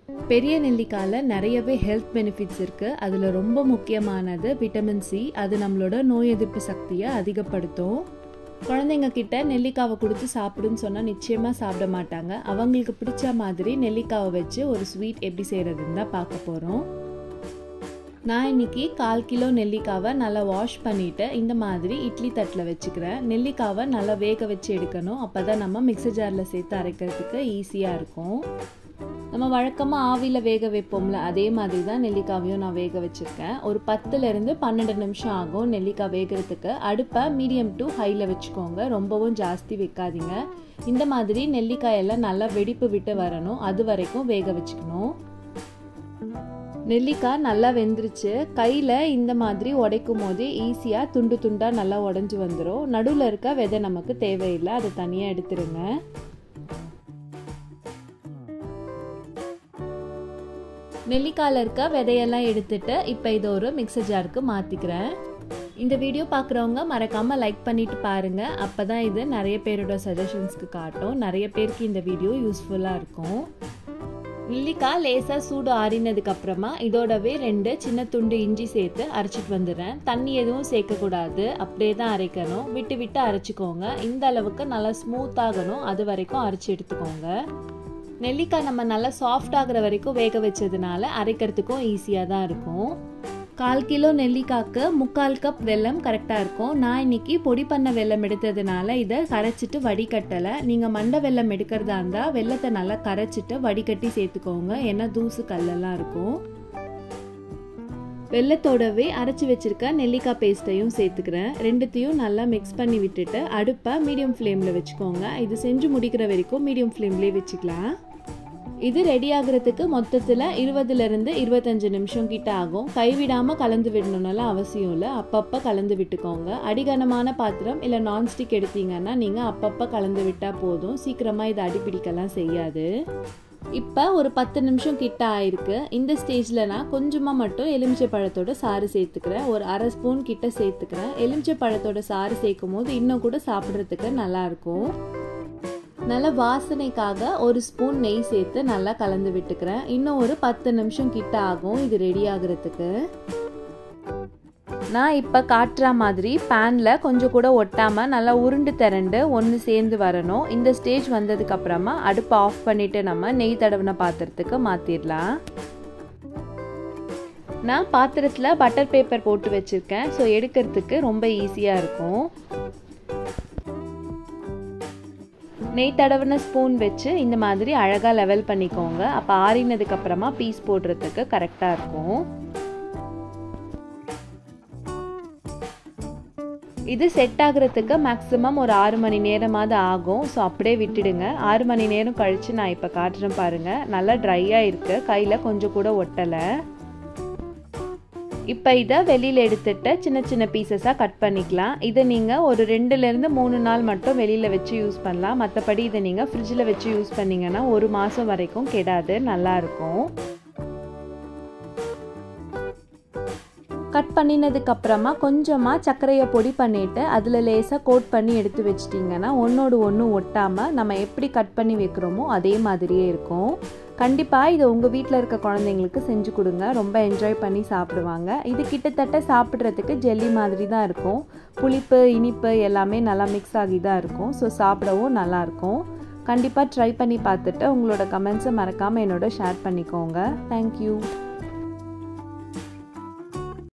பெரிய நெல்லிக்காயில் நிறையவே health benefits இருக்குது அதில் ரொம்ப முக்கியமானது விட்டமின் சி அது நம்மளோட நோய் எதிர்ப்பு சக்தியை அதிகப்படுத்தும் குழந்தைங்க கிட்ட நெல்லிக்காவை கொடுத்து சாப்பிடுன்னு சொன்னால் நிச்சயமாக சாப்பிட மாட்டாங்க அவங்களுக்கு பிடிச்ச மாதிரி நெல்லிக்காவை வச்சு ஒரு ஸ்வீட் எப்படி செய்கிறதுன்னு தான் பார்க்க போகிறோம் நான் இன்னைக்கு கால் கிலோ நெல்லிக்காவை நல்லா வாஷ் பண்ணிவிட்டு இந்த மாதிரி இட்லி தட்டில் வச்சுக்கிறேன் நெல்லிக்காவை நல்லா வேக வச்சு எடுக்கணும் அப்போ தான் நம்ம மிக்சர் ஜாரில் சேர்த்து அரைக்கிறதுக்கு ஈஸியாக இருக்கும் நம்ம வழக்கமாக ஆவியில் வேக வைப்போம்ல அதே மாதிரி தான் நெல்லிக்காவையும் நான் வேக வச்சுருக்கேன் ஒரு பத்துலேருந்து பன்னெண்டு நிமிஷம் ஆகும் நெல்லிக்காய் வேகிறதுக்கு அடுப்பை மீடியம் டு ஹையில் வச்சுக்கோங்க ரொம்பவும் ஜாஸ்தி வைக்காதீங்க இந்த மாதிரி நெல்லிக்காயெல்லாம் நல்லா வெடிப்பு விட்டு வரணும் அது வரைக்கும் வேக வச்சுக்கணும் நெல்லிக்காய் நல்லா வெந்துருச்சு கையில் இந்த மாதிரி உடைக்கும் போது ஈஸியாக துண்டு துண்டாக நல்லா உடஞ்சி வந்துடும் நடுவில் இருக்க விதை நமக்கு தேவையில்லை அதை தனியாக எடுத்துருங்க நெல்லிக்காயில் இருக்க விதையெல்லாம் எடுத்துட்டு இப்போ இதை ஒரு மிக்சர் ஜாருக்கு மாற்றிக்கிறேன் இந்த வீடியோ பார்க்குறவங்க மறக்காமல் லைக் பண்ணிட்டு பாருங்கள் அப்போ தான் இது நிறைய பேரோட சஜஷன்ஸ்க்கு காட்டும் நிறைய பேருக்கு இந்த வீடியோ யூஸ்ஃபுல்லாக இருக்கும் நெல்லிக்காய் லேசாக சூடு ஆறினதுக்கு அப்புறமா இதோடவே ரெண்டு சின்ன துண்டு இஞ்சி சேர்த்து அரைச்சிட்டு வந்துடுறேன் தண்ணி எதுவும் சேர்க்கக்கூடாது அப்படியே தான் அரைக்கணும் விட்டு விட்டு அரைச்சிக்கோங்க இந்த அளவுக்கு நல்லா ஸ்மூத் ஆகணும் அது வரைக்கும் அரைச்சி எடுத்துக்கோங்க நெல்லிக்காய் நம்ம நல்லா சாஃப்ட் ஆகிற வரைக்கும் வேக வச்சதுனால அரைக்கிறதுக்கும் ஈஸியாக தான் இருக்கும் கால் கிலோ நெல்லிக்காய்க்கு முக்கால் கப் வெல்லம் கரெக்டாக இருக்கும் நான் இன்னைக்கு பொடி பண்ண வெல்லம் எடுத்ததுனால இதை கரைச்சிட்டு வடிகட்டலை நீங்கள் மண்டை வெல்லம் எடுக்கிறதா இருந்தால் வெள்ளத்தை நல்லா கரைச்சிட்டு வடிகட்டி சேர்த்துக்கோங்க ஏன்னா தூசு கல்லெல்லாம் இருக்கும் வெள்ளத்தோடவே அரைச்சி வச்சிருக்க நெல்லிக்காய் பேஸ்ட்டையும் சேர்த்துக்கிறேன் ரெண்டுத்தையும் நல்லா மிக்ஸ் பண்ணி விட்டுட்டு அடுப்பை மீடியம் ஃப்ளேமில் வச்சுக்கோங்க இது செஞ்சு முடிக்கிற வரைக்கும் மீடியம் ஃப்ளேம்லேயே வச்சுக்கலாம் இது ரெடி ஆகுறதுக்கு மொத்தத்தில் இருபதுலேருந்து இருபத்தஞ்சு நிமிஷம் கிட்ட ஆகும் கைவிடாமல் கலந்து விடணும்னால அவசியம் இல்லை அப்பப்போ கலந்து விட்டுக்கோங்க அடிகனமான பாத்திரம் இல்லை நான்ஸ்டிக் எடுத்தீங்கன்னா நீங்கள் அப்பப்போ கலந்து விட்டால் போதும் சீக்கிரமாக இது அடிப்பிடிக்கலாம் செய்யாது இப்போ ஒரு பத்து நிமிஷம் கிட்ட ஆயிருக்கு இந்த ஸ்டேஜில் நான் கொஞ்சமாக மட்டும் எலுமிச்சை பழத்தோட சாறு சேர்த்துக்கிறேன் ஒரு அரை ஸ்பூன் கிட்ட சேர்த்துக்கிறேன் எலுமிச்சை பழத்தோட சாறு சேர்க்கும் போது இன்னும் கூட சாப்பிட்றதுக்கு நல்லாயிருக்கும் நல்ல வாசனைக்காக ஒரு ஸ்பூன் நெய் சேர்த்து நல்லா கலந்து விட்டுக்கிறேன் இன்னும் ஒரு பத்து நிமிஷம் கிட்ட ஆகும் இது ரெடி ஆகுறதுக்கு நான் இப்போ காட்டுற மாதிரி பேனில் கொஞ்சம் கூட ஒட்டாமல் நல்லா உருண்டு திரண்டு ஒன்று சேர்ந்து வரணும் இந்த ஸ்டேஜ் வந்ததுக்கப்புறமா அடுப்பை ஆஃப் பண்ணிவிட்டு நம்ம நெய் தடவின பாத்திரத்துக்கு மாற்றிடலாம் நான் பாத்திரத்தில் பட்டர் பேப்பர் போட்டு வச்சுருக்கேன் ஸோ எடுக்கிறதுக்கு ரொம்ப ஈஸியாக இருக்கும் நெய் தடவின ஸ்பூன் வச்சு இந்த மாதிரி அழகாக லெவல் பண்ணிக்கோங்க அப்போ ஆறினதுக்கப்புறமா பீஸ் போடுறதுக்கு கரெக்டாக இருக்கும் இது செட் ஆகுறதுக்கு மேக்ஸிமம் ஒரு ஆறு மணி நேரமாவது ஆகும் ஸோ அப்படியே விட்டுடுங்க ஆறு மணி நேரம் கழித்து நான் இப்போ காட்டுறேன் பாருங்கள் நல்லா ட்ரையாக இருக்குது கையில் கொஞ்சம் கூட ஒட்டலை இப்போ இதை வெளியில் எடுத்துட்டு சின்ன சின்ன பீசஸாக கட் பண்ணிக்கலாம் இதை நீங்கள் ஒரு ரெண்டுலேருந்து மூணு நாள் மட்டும் வெளியில் வச்சு யூஸ் பண்ணலாம் மற்றபடி இதை நீங்கள் ஃப்ரிட்ஜில் வச்சு யூஸ் பண்ணிங்கன்னா ஒரு மாதம் வரைக்கும் கெடாது நல்லாயிருக்கும் கட் பண்ணினதுக்கு அப்புறமா கொஞ்சமாக சர்க்கரையை பொடி பண்ணிவிட்டு அதில் லேசாக கோட் பண்ணி எடுத்து வச்சிட்டிங்கன்னா ஒன்றோடு ஒன்று ஒட்டாமல் நம்ம எப்படி கட் பண்ணி வைக்கிறோமோ அதே மாதிரியே இருக்கும் கண்டிப்பாக இது உங்கள் வீட்டில் இருக்க குழந்தைங்களுக்கு செஞ்சு கொடுங்க ரொம்ப என்ஜாய் பண்ணி சாப்பிடுவாங்க இது கிட்டத்தட்ட சாப்பிட்றதுக்கு ஜெல்லி மாதிரி தான் இருக்கும் புளிப்பு இனிப்பு எல்லாமே நல்லா மிக்ஸ் ஆகி தான் இருக்கும் ஸோ சாப்பிடவும் நல்லாயிருக்கும் கண்டிப்பாக ட்ரை பண்ணி பார்த்துட்டு உங்களோட கமெண்ட்ஸை மறக்காமல் என்னோட ஷேர் பண்ணிக்கோங்க தேங்க்யூ